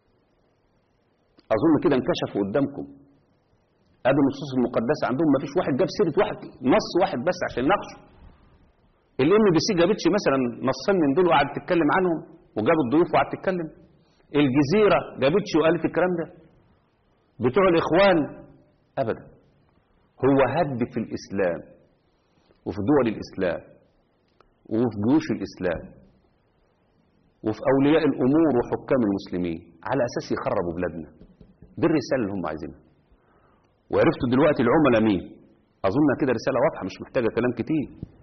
أظن كده انكشفوا قدامكم هذه النصوص المقدسة عندهم ما فيش واحد جاب سيرة واحد نص واحد بس عشان يناقشه الام بي سي جابتش مثلا نصين من دول وقعدت تتكلم عنهم وجابت ضيوف وقعدت تتكلم الجزيرة جابتش وقالت الكلام ده بتوع الإخوان أبدا هو هد في الإسلام وفي دول الإسلام وفي جيوش الإسلام وفي أولياء الأمور وحكام المسلمين على أساس يخربوا بلادنا دي الرسالة اللي هم عايزينها وعرفتوا دلوقتي العملاء مين أظن كده رسالة واضحة مش محتاجة كلام كتير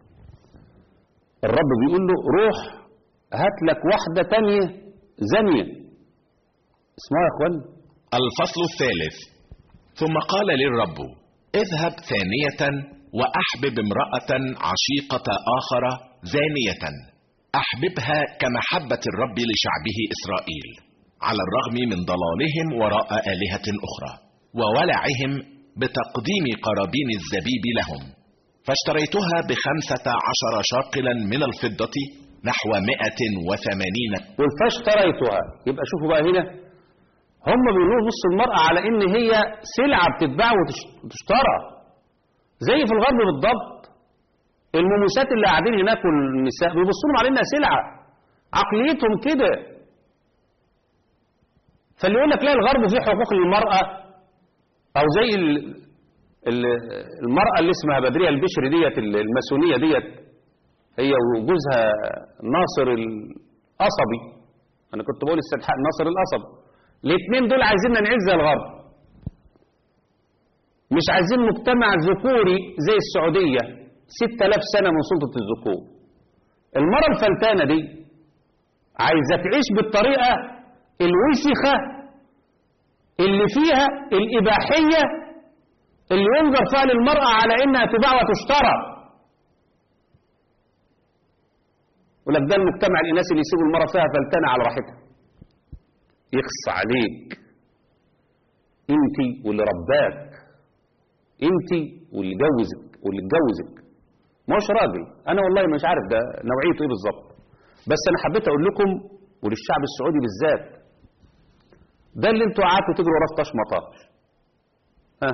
الرب بيقول له روح هات لك واحدة تانية زانية اسمها يا اخوان الفصل الثالث ثم قال لي الرب اذهب ثانية وأحبب امرأة عشيقة آخر زانية أحببها كمحبة الرب لشعبه إسرائيل على الرغم من ضلالهم وراء آلهة أخرى وولعهم بتقديم قرابين الزبيب لهم فاشتريتها بخمسة عشر شاقلا من الفضة نحو مائة وثمانين قل فاشتريتها يبقى شوفوا بقى هنا هم بيقولوا نص المرأة على ان هي سلعة بتتباع وتش- وتشترى زي في الغرب بالضبط المموسات اللي قاعدين هناك والنساء بيبصوا لهم على انها سلعة عقليتهم كده فاللي يقول لك لا الغرب فيه حقوق للمرأة او زي ال ال المرأة اللي اسمها بدرية البشري ديت الماسونية ديت هي وجوزها ناصر القصبي انا كنت بقول استدحاء ناصر القصبي الاثنين دول عايزيننا نعيش زي الغرب مش عايزين مجتمع ذكوري زي السعودية 6000 سنة من سلطة الذكور المرأة الفلتانة دي عايزة تعيش بالطريقة الوسخة اللي فيها الإباحية اللي ينظر فيها للمرأة على إنها تباع وتشترى يقول لك ده المجتمع الإناثي اللي يسيبوا المرأة فيها فلتانة على راحتها يخص عليك انت واللي رباك انت واللي جوزك واللي اتجوزك ما هوش راجل انا والله مش عارف ده نوعيته ايه بالظبط بس انا حبيت اقول لكم وللشعب السعودي بالذات ده اللي انتوا قعدتوا تجروا وراه في طاش مطاش ها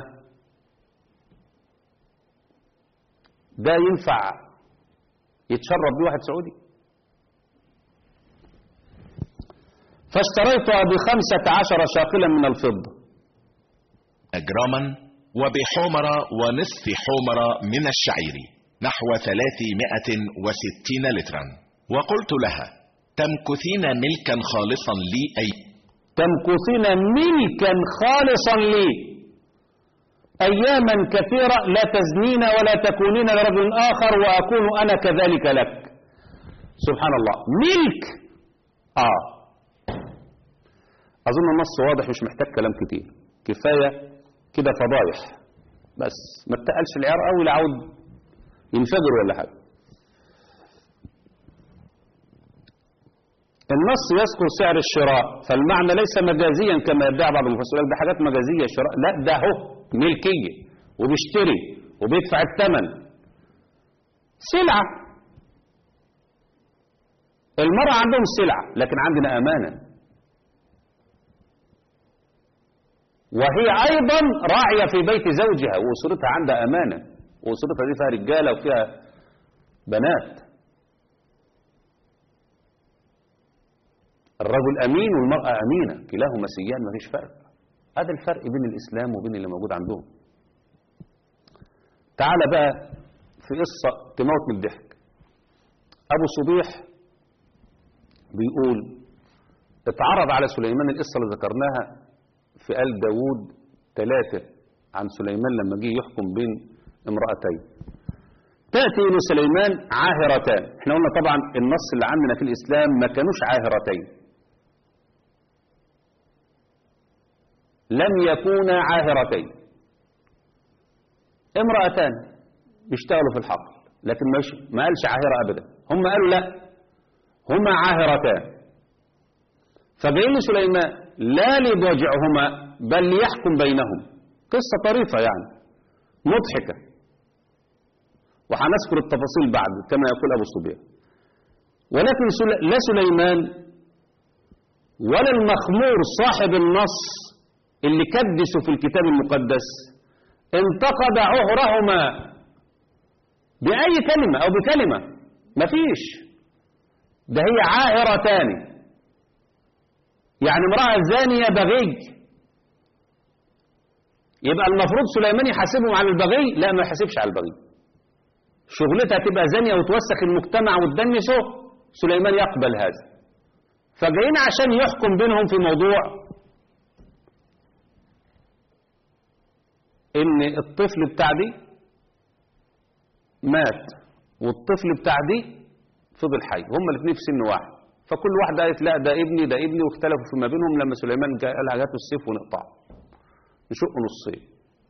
ده ينفع يتشرب بيه واحد سعودي فاشتريتها بخمسة عشر شاقلا من الفضة أجراما وبحمر ونصف حمر من الشعير نحو ثلاثمائة وستين لترا وقلت لها تمكثين ملكا خالصا لي أي تمكثين ملكا خالصا لي أياما كثيرة لا تزنين ولا تكونين لرجل آخر وأكون أنا كذلك لك سبحان الله ملك آه أظن النص واضح مش محتاج كلام كتير كفاية كده فضايح بس ما اتقلش العيار قوي لعود ينفجر ولا حاجة النص يذكر سعر الشراء فالمعنى ليس مجازيا كما يدعي بعض المفسرين ده حاجات مجازية شراء لا ده هو ملكية وبيشتري وبيدفع الثمن سلعة المرأة عندهم سلعة لكن عندنا أمانة وهي أيضا راعية في بيت زوجها وأسرتها عندها أمانة وأسرتها دي فيها رجالة وفيها بنات الرجل أمين والمرأة أمينة كلاهما سيان مفيش فرق هذا الفرق بين الإسلام وبين اللي موجود عندهم تعال بقى في قصة تموت من الضحك أبو صبيح بيقول اتعرض على سليمان القصة اللي ذكرناها في آل داود ثلاثة عن سليمان لما جه يحكم بين امرأتين تأتي إلى سليمان عاهرتان احنا قلنا طبعا النص اللي عندنا في الإسلام ما كانوش عاهرتين لم يكونا عاهرتين امرأتان بيشتغلوا في الحقل لكن مش ما قالش عاهرة أبدا هم قالوا لا هما عاهرتان فجايين سليمان لا ليضاجعهما بل ليحكم بينهم قصة طريفة يعني مضحكة وهنذكر التفاصيل بعد كما يقول أبو صبيح ولكن سل... لا سليمان ولا المخمور صاحب النص اللي كدسوا في الكتاب المقدس انتقد عهرهما بأي كلمة أو بكلمة مفيش ده هي عاهرتان يعني امرأة زانية بغي يبقى المفروض سليمان يحاسبهم على البغي لا ما يحاسبش على البغي شغلتها تبقى زانية وتوسخ المجتمع وتدنسه سليمان يقبل هذا فجايين عشان يحكم بينهم في موضوع ان الطفل بتاع دي مات والطفل بتاع دي فضل حي هما الاثنين في سن واحد فكل واحدة قالت لا ده ابني ده ابني واختلفوا فيما بينهم لما سليمان جاء قال هاتوا السيف ونقطعه نشق نصين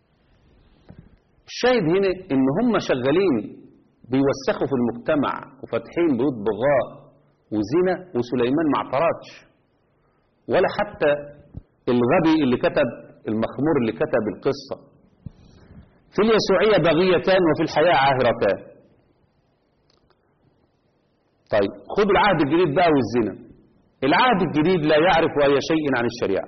الشاهد هنا ان هم شغالين بيوسخوا في المجتمع وفاتحين بيوت بغاء وزنا وسليمان ما اعترضش ولا حتى الغبي اللي كتب المخمور اللي كتب القصة في اليسوعية بغيتان وفي الحياة عاهرتان طيب خدوا العهد الجديد بقى والزنا العهد الجديد لا يعرف أي شيء عن الشريعة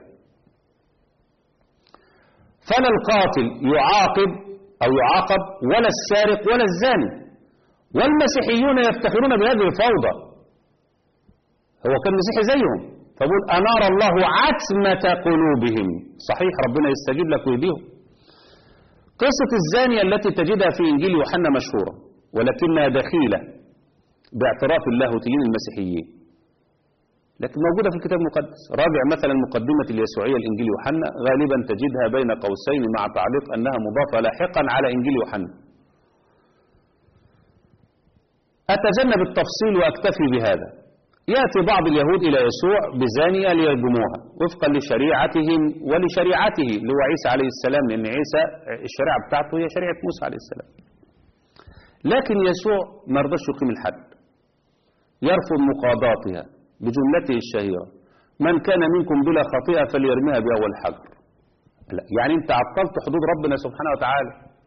فلا القاتل يعاقب أو يعاقب ولا السارق ولا الزاني والمسيحيون يفتخرون بهذه الفوضى هو كان مسيحي زيهم فبقول أنار الله عتمة قلوبهم صحيح ربنا يستجيب لك ويهديهم قصة الزانية التي تجدها في إنجيل يوحنا مشهورة ولكنها دخيلة باعتراف اللاهوتيين المسيحيين لكن موجودة في الكتاب المقدس راجع مثلا مقدمة اليسوعية الإنجيل يوحنا غالبا تجدها بين قوسين مع تعليق أنها مضافة لاحقا على إنجيل يوحنا أتجنب التفصيل وأكتفي بهذا يأتي بعض اليهود إلى يسوع بزانية ليرجموها وفقا لشريعتهم ولشريعته اللي هو عيسى عليه السلام لأن عيسى الشريعة بتاعته هي شريعة موسى عليه السلام لكن يسوع ما رضاش يقيم الحد يرفض مقاضاتها بجملته الشهيرة من كان منكم بلا خطيئة فليرميها بأول حجر لا يعني انت عطلت حدود ربنا سبحانه وتعالى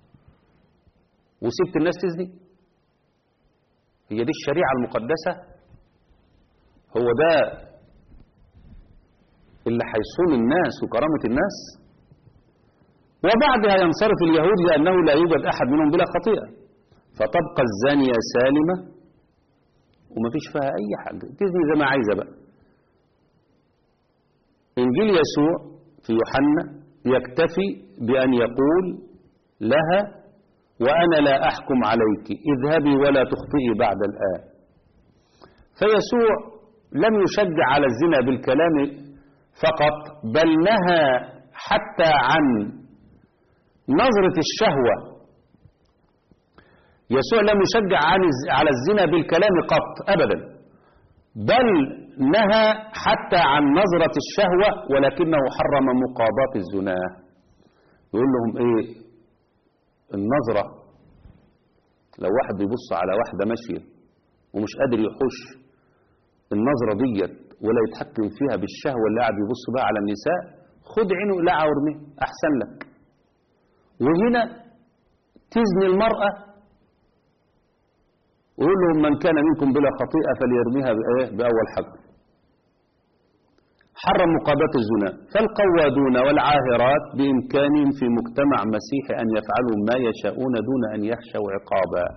وسبت الناس تزني هي دي الشريعة المقدسة هو ده اللي هيصون الناس وكرامة الناس وبعدها ينصرف اليهود لأنه لا يوجد أحد منهم بلا خطيئة فتبقى الزانية سالمة وما فيش فيها أي حاجة تزني زي ما عايزة بقى إنجيل يسوع في يوحنا يكتفي بأن يقول لها وأنا لا أحكم عليك اذهبي ولا تخطئي بعد الآن فيسوع لم يشجع على الزنا بالكلام فقط بل نهى حتى عن نظرة الشهوة يسوع لم يشجع عن على الزنا بالكلام قط أبدا بل نهى حتى عن نظرة الشهوة ولكنه حرم مقاضاة الزنا يقول لهم ايه النظرة لو واحد بيبص على واحدة ماشية ومش قادر يحوش النظرة ديت ولا يتحكم فيها بالشهوة اللي قاعد يبص بقى على النساء خد عينه لا وارميه أحسن لك وهنا تزني المرأة ويقول لهم من كان منكم بلا خطيئة فليرميها بأول حجر حرم مقابلة الزنا فالقوادون والعاهرات بإمكانهم في مجتمع مسيحي أن يفعلوا ما يشاءون دون أن يخشوا عقابا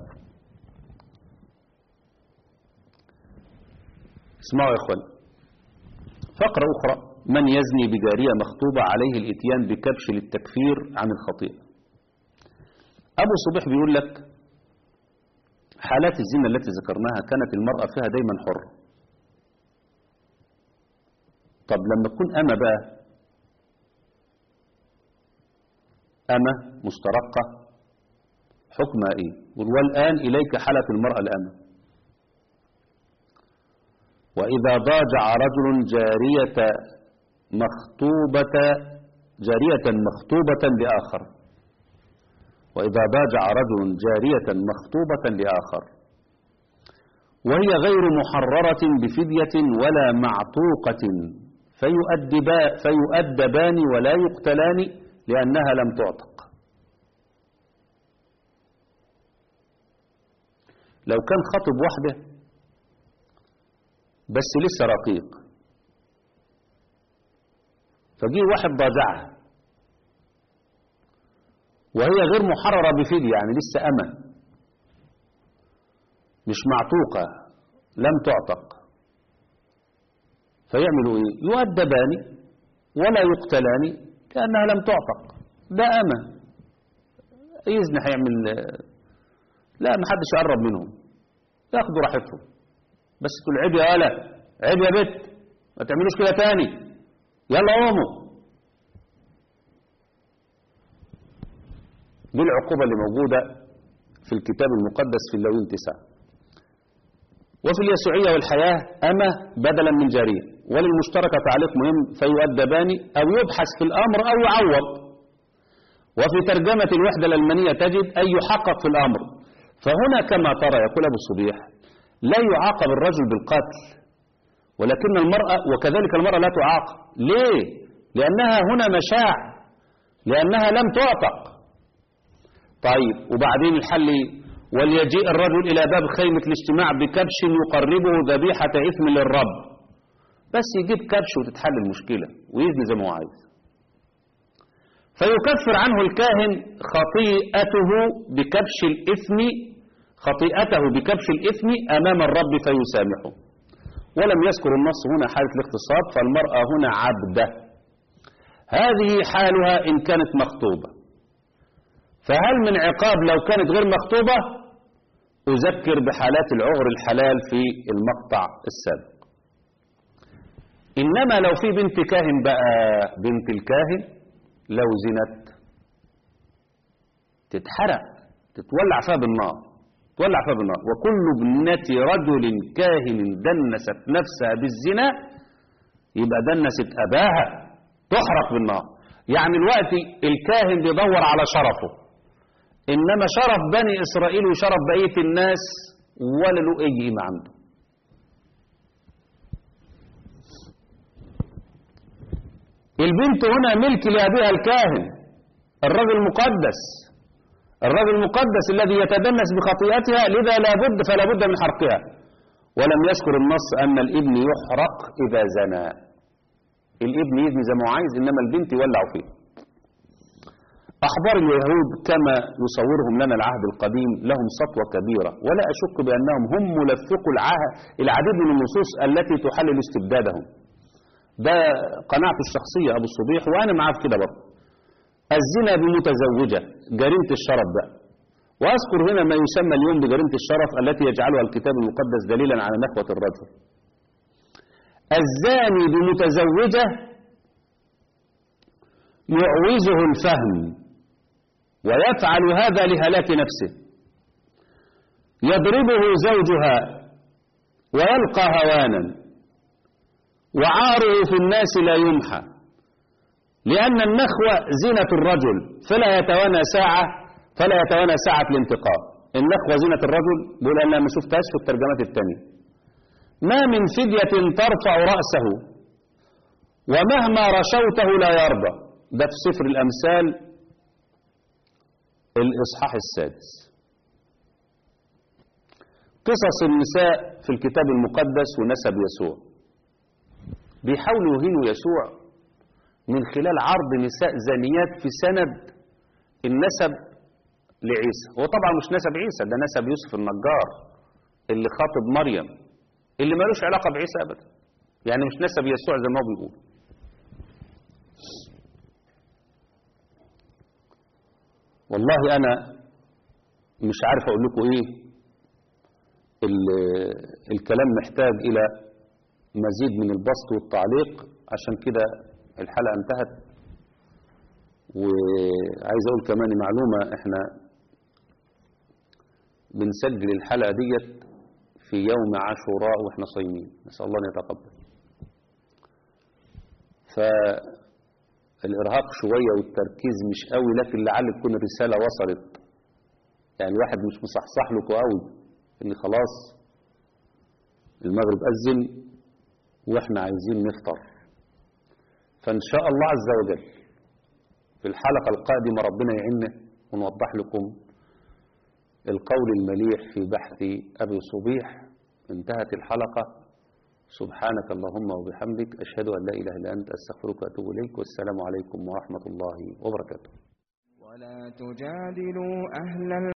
اسمعوا يا اخوان فقرة أخرى من يزني بجارية مخطوبة عليه الاتيان بكبش للتكفير عن الخطيئة أبو صبيح بيقول لك حالات الزنا التي ذكرناها كانت المرأة فيها دايما حرة طب لما تكون أما بقى أما مسترقة حكمها إيه والآن إليك حالة المرأة الأمة وإذا ضاجع رجل جارية مخطوبة جارية مخطوبة لآخر وإذا ضاجع رجل جارية مخطوبة لآخر وهي غير محررة بفدية ولا معتوقة فيؤدبا فيؤدبان ولا يقتلان لأنها لم تعتق لو كان خطب واحدة بس لسه رقيق فجي واحد ضاجعها وهي غير محررة بفدية يعني لسه أمة مش معتوقة لم تعتق فيعملوا ايه يؤدبان ولا يقتلان لأنها لم تعتق ده أمة يزن هيعمل لا ما حدش يقرب منهم ياخدوا راحتهم بس تقول عيب يا ولا عيب يا بت ما تعملوش كده تاني يلا قوموا دي العقوبة اللي موجودة في الكتاب المقدس في اللوين تسعة وفي اليسوعية والحياة أما بدلا من جارية وللمشتركة تعليق مهم فيؤدبان أو يبحث في الأمر أو يعوض وفي ترجمة الوحدة الألمانية تجد أن يحقق في الأمر فهنا كما ترى يقول أبو الصبيح لا يعاقب الرجل بالقتل ولكن المرأة وكذلك المرأة لا تعاقب ليه؟ لأنها هنا مشاع لأنها لم تعتق طيب وبعدين الحل إيه؟ وليجيء الرجل إلى باب خيمة الاجتماع بكبش يقربه ذبيحة إثم للرب بس يجيب كبش وتتحل المشكلة ويزني زي ما هو عايز فيكفر عنه الكاهن خطيئته بكبش الإثم خطيئته بكبش الإثم أمام الرب فيسامحه ولم يذكر النص هنا حالة الاغتصاب فالمرأة هنا عبدة هذه حالها إن كانت مخطوبة فهل من عقاب لو كانت غير مخطوبة أذكر بحالات العهر الحلال في المقطع السابق إنما لو في بنت كاهن بقى بنت الكاهن لو زنت تتحرق تتولع فيها بالنار تولع فيها بالنار وكل ابنة رجل كاهن دنست نفسها بالزنا يبقى دنست أباها تحرق بالنار يعني الوقت الكاهن بيدور على شرفه إنما شرف بني إسرائيل وشرف بقية الناس ولا له أي قيمة عنده البنت هنا ملك لأبيها الكاهن الرجل المقدس الرجل المقدس الذي يتدنس بخطيئتها لذا لا بد فلا بد من حرقها ولم يذكر النص أن الابن يحرق إذا زنى الابن يزني زي ما هو عايز إنما البنت يولع فيه أحبار اليهود كما يصورهم لنا العهد القديم لهم سطوة كبيرة ولا أشك بأنهم هم ملفقوا العهد العديد من النصوص التي تحلل استبدادهم ده قناعته الشخصية أبو الصبيح وأنا معاه في كده برضه الزنا بمتزوجة جريمة الشرف بقى وأذكر هنا ما يسمى اليوم بجريمة الشرف التي يجعلها الكتاب المقدس دليلا على نخوة الرجل الزاني بمتزوجة يعوزه الفهم ويفعل هذا لهلاك نفسه يضربه زوجها ويلقى هوانا وعاره في الناس لا يمحى لأن النخوة زينة الرجل فلا يتوانى ساعة فلا يتوانى ساعة الانتقام النخوة زينة الرجل بيقول أنا ما شفتهاش في الترجمات التانية ما من فدية ترفع رأسه ومهما رشوته لا يرضى ده في سفر الأمثال الإصحاح السادس قصص النساء في الكتاب المقدس ونسب يسوع بيحاولوا يهينوا يسوع من خلال عرض نساء زانيات في سند النسب لعيسى هو طبعا مش نسب عيسى ده نسب يوسف النجار اللي خاطب مريم اللي ملوش علاقة بعيسى أبدا يعني مش نسب يسوع زي ما هو بيقول والله أنا مش عارف أقول لكم إيه الكلام محتاج إلى مزيد من البسط والتعليق عشان كده الحلقة انتهت وعايز أقول كمان معلومة إحنا بنسجل الحلقة ديت في يوم عاشوراء وإحنا صايمين نسأل الله أن يتقبل فالإرهاق شوية والتركيز مش قوي لكن لعل تكون الرسالة وصلت يعني الواحد مش مصحصح له قوي إن خلاص المغرب أذن وإحنا عايزين نفطر فإن شاء الله عز وجل في الحلقة القادمة ربنا يعيننا ونوضح لكم القول المليح في بحث أبي صبيح انتهت الحلقة سبحانك اللهم وبحمدك أشهد أن لا إله إلا أنت أستغفرك وأتوب إليك والسلام عليكم ورحمة الله وبركاته ولا تجادلوا أهل